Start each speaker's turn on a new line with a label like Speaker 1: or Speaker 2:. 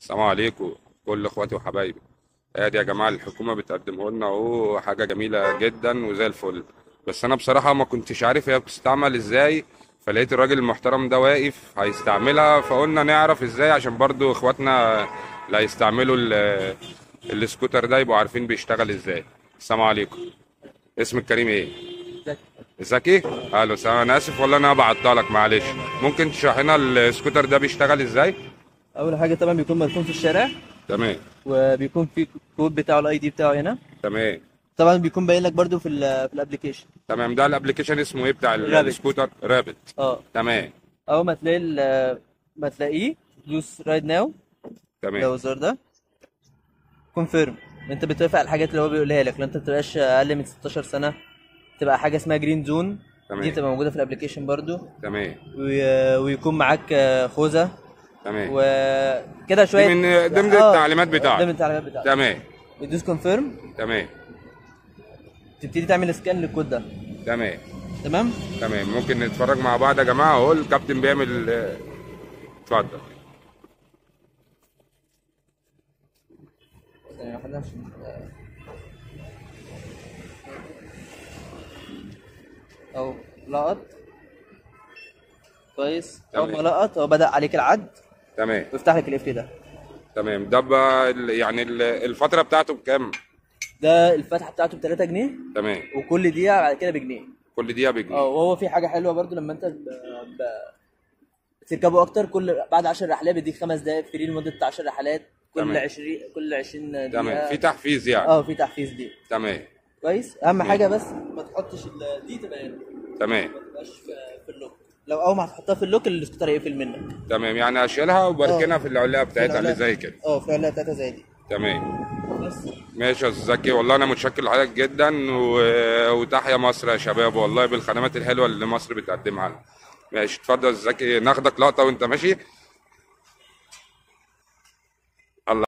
Speaker 1: السلام عليكم كل اخواتي وحبايبي ادي يا جماعه الحكومه بتقدمه لنا اهو حاجه جميله جدا وزي الفل بس انا بصراحه ما كنتش عارف هي بتستعمل ازاي فلقيت الراجل المحترم ده واقف هيستعملها فقلنا نعرف ازاي عشان برضو اخواتنا اللي هيستعملوا ال- السكوتر ده يبقوا عارفين بيشتغل ازاي السلام عليكم اسمك الكريم ايه زكي الو سلام انا اسف والله انا بعطلك معلش ممكن تشرح لنا السكوتر ده بيشتغل ازاي
Speaker 2: اول حاجه طبعا بيكون مركون في الشارع
Speaker 1: تمام
Speaker 2: وبيكون في كود بتاعه الاي دي بتاعه هنا
Speaker 1: تمام
Speaker 2: طبعا بيكون باين لك برده في ال في الابلكيشن
Speaker 1: تمام ده الابلكيشن اسمه ايه بتاع ال-
Speaker 2: رابط.
Speaker 1: السكوتر رابط
Speaker 2: اه
Speaker 1: تمام
Speaker 2: اول ما تلاقي ال- ما تلاقيه دوس رايت ناو لو
Speaker 1: تمام
Speaker 2: الزر ده كونفيرم انت بتوافق على الحاجات اللي هو بيقولها لك لو انت بتبقاش اقل من 16 سنه تبقى حاجه اسمها جرين زون
Speaker 1: تمام.
Speaker 2: دي بتبقى موجوده في الابلكيشن برده
Speaker 1: تمام
Speaker 2: وي- ويكون معاك آه، خوذه
Speaker 1: تمام
Speaker 2: وكده شويه
Speaker 1: دي من ضمن
Speaker 2: آه،
Speaker 1: التعليمات بتاعتك.
Speaker 2: ضمن التعليمات بتاعتك
Speaker 1: تمام
Speaker 2: بتدوس كونفيرم
Speaker 1: تمام
Speaker 2: تبتدي تعمل سكان للكود ده
Speaker 1: تمام
Speaker 2: تمام
Speaker 1: تمام ممكن نتفرج مع بعض يا جماعه اهو الكابتن بيعمل آه، اتفضل
Speaker 2: ثانية واحدة عشان أو لقط كويس أول ما
Speaker 1: تمام.
Speaker 2: لقط هو بدأ عليك العد
Speaker 1: تمام
Speaker 2: ويفتح لك القفل ده
Speaker 1: تمام ده بقى ال- يعني ال- الفتره بتاعته بكام
Speaker 2: ده الفتحة بتاعته ب 3 جنيه
Speaker 1: تمام
Speaker 2: وكل دقيقة بعد كده بجنيه
Speaker 1: كل دقيقه
Speaker 2: اه
Speaker 1: بجنيه
Speaker 2: وهو في حاجة حلوة برضو لما أنت ب... ب... تركبه أكتر كل بعد 10 رحلات بيديك خمس دقايق فري لمدة 10 رحلات كل
Speaker 1: تمام.
Speaker 2: 20 كل 20 دقيقة
Speaker 1: تمام في تحفيز يعني
Speaker 2: اه في تحفيز دي
Speaker 1: تمام
Speaker 2: كويس أهم حاجة بس ما تحطش ال- دي تبقى هنا
Speaker 1: تمام
Speaker 2: ما تبقاش في في اللوك لو اول ما هتحطها في اللوك السكوتر هيقفل منك
Speaker 1: تمام يعني اشيلها وبركنها
Speaker 2: آه.
Speaker 1: في العلاقه بتاعتها اللي زي كده
Speaker 2: اه في العلاقه بتاعتها زي دي
Speaker 1: تمام
Speaker 2: بس
Speaker 1: ماشي يا استاذ زكي والله انا متشكر لحضرتك جدا و... وتحيا مصر يا شباب والله بالخدمات الحلوه اللي مصر بتقدمها لنا ماشي اتفضل يا استاذ زكي ناخدك لقطه وانت ماشي